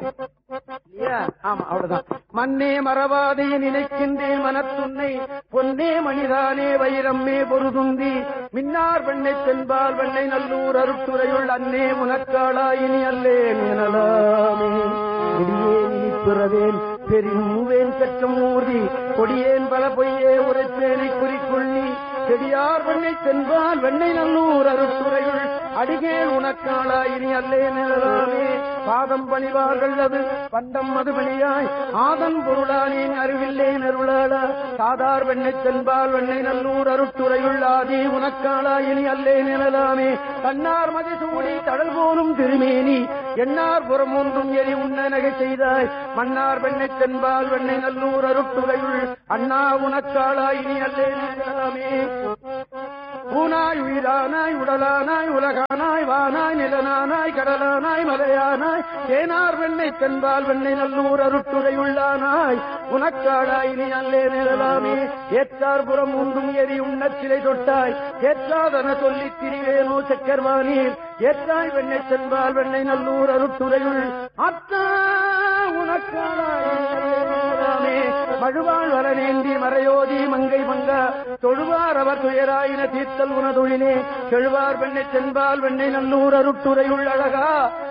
இல்லையா? ஆமா அவ்வளவுதான் மண்ணே மறவாதே நினைக்கின்றேன் மனத்துன்னை பொன்னே மணிதானே வைரம்மே பொருதுந்தி மின்னார் வெண்ணை தென்பால் வெண்ணை நல்லூர் அருட்டுரையுள் அன்னே உனக்காளாயினி அல்லேன் எனலாமே கொடியேன் இனிப்பிறவேன் பெருவேன் கற்றம் ஊர்தி கொடியேன் பல பொய்யே உரைப்பேனை குறிக்கொள்ளி செடியார் வெண்ணை தென்பால் வெண்ணை நல்லூர் அருட்டுரையுள் அடிகேன் உனக்காளா இனி அல்லேன் எனலாமே பாதம் பணிவார்கள் அது பண்டம் அது பணியாய் ஆதன் பொருளானேன் அறிவில்லேன் அருளாளா சாதார் வெண்ணை தென்பால் வெண்ணை நல்லூர் அருட்டுரையுள் ஆதி உனக்காளா இனி அல்லேன் எனலாமே தன்னார் மதி சூடி தடல் போலும் திருமேனி எண்ணார் புறம் ஒன்றும் எரி உண்ண நகை செய்தாய் மன்னார் வெண்ணை தென்பால் வெண்ணை நல்லூர் அருட்டுரையுள் அண்ணா உனக்காளா இனி அல்லேன் எனலாமே ஊனாய் உயிரானாய் உடலானாய் உலகானாய் வானாய் நிலனானாய் கடலானாய் மலையானாய் தேனார் வெண்ணை தென்பால் வெண்ணை நல்லூர் அருட்டுரை உள்ளானாய் உனக்காடாய் நீ அல்லே நிழலாமே ஏற்றார் புறம் உண்டும் எரி உண்ணச் சிலை தொட்டாய் ஏற்றாதன சொல்லித் திரிவேனோ சக்கர்வானீர் ஏற்றாய் வெண்ணை தென்பால் வெண்ணை நல்லூர் அருட்டுரையுள் அத்தா உனக்காடாய் நீ அல்லே நிழலாமே மழுவாள் வரநேந்தி மறையோதி மங்கை மங்கா தொழுவார் அவர் துயராயின தீர்த்தல் உனதொழிலே செழுவார் வெண்ணை தென்பால் வெண்ணை நல்லூர் அருட்டுரையுள் அழகா